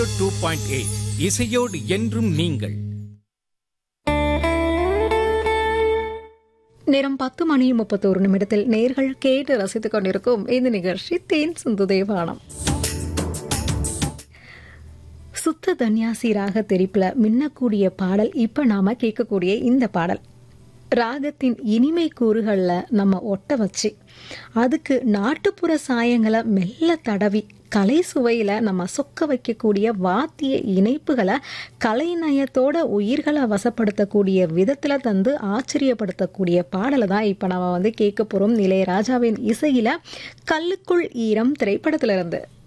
two point eight இசையோடு என்றும் நீங்கள் நேரம் பத்து மணி முப்பத்தோரு நிமிடத்தில் நேர்கள் கேட்டு ரசித்துக் கொண்டிருக்கும் இந்த நிகழ்ச்சி தேன் சிந்து தேவானம் சுத்த தன்யாசி ராக தெரிப்புல மின்னக்கூடிய பாடல் இப்ப நாம கேட்கக்கூடிய இந்த பாடல் ராகத்தின் இனிமை கூறுகள்ல நம்ம ஒட்ட வச்சு அதுக்கு நாட்டுப்புற சாயங்களை மெல்ல தடவி கலை சுவையில நம்ம சொக்க வைக்கக்கூடிய வாத்திய இணைப்புகளை கலைநயத்தோட உயிர்களை வசப்படுத்தக்கூடிய விதத்துல தந்து ஆச்சரியப்படுத்தக்கூடிய பாடலை தான் இப்ப நம்ம வந்து கேட்க போறோம் இளையராஜாவின் இசையில கல்லுக்குள் ஈரம் திரைப்படத்திலிருந்து